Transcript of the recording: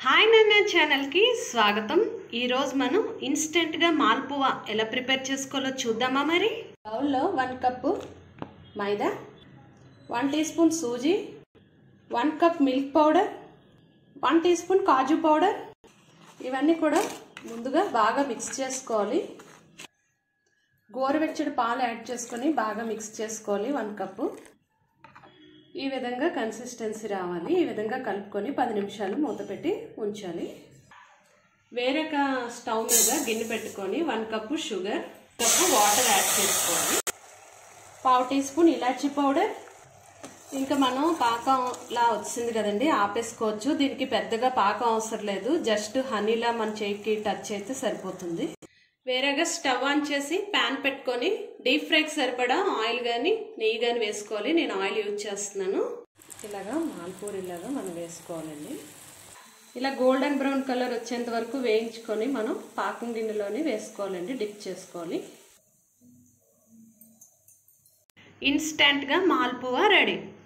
hi నాన్న ఛానల్కి స్వాగతం ఈరోజు మనం ఇన్స్టెంట్గా మాల్పువా ఎలా ప్రిపేర్ చేసుకోవాలో చూద్దామా మరి బౌల్లో one cup maida one teaspoon sooji one cup milk powder one teaspoon kaju powder ఇవన్నీ కూడా ముందుగా బాగా మిక్స్ చేసుకోవాలి గోరువెచ్చడి పాలు యాడ్ చేసుకొని బాగా మిక్స్ చేసుకోవాలి వన్ కప్పు ఈ విధంగా కన్సిస్టెన్సీ రావాలి ఈ విధంగా కలుపుకొని పది నిమిషాలు మూత పెట్టి ఉంచాలి వేరొక స్టవ్ మీద గిన్నె పెట్టుకొని one cup sugar cup water add చేసుకోవాలి పావు టీ స్పూన్ ఇలాచీ పౌడర్ ఇంకా మనం పాకంలా వచ్చింది కదండి ఆపేసుకోవచ్చు దీనికి పెద్దగా పాకం అవసరం లేదు జస్ట్ హనీలా మన చేయికి టచ్ అయితే సరిపోతుంది వేరేగా స్టవ్ ఆన్ చేసి ప్యాన్ పెట్టుకొని డీప్ ఫ్రైకి సరిపడా ఆయిల్ కానీ నెయ్యి కానీ వేసుకోవాలి నేను ఆయిల్ యూజ్ చేస్తున్నాను ఇలాగా మాల్పూర్ ఇలాగా మనం వేసుకోవాలండి ఇలా గోల్డెన్ బ్రౌన్ కలర్ వచ్చేంత వరకు వేయించుకొని మనం పాకం గిన్నెలోని వేసుకోవాలండి డిప్ చేసుకోవాలి ఇన్స్టెంట్గా మాల్పువా రెడీ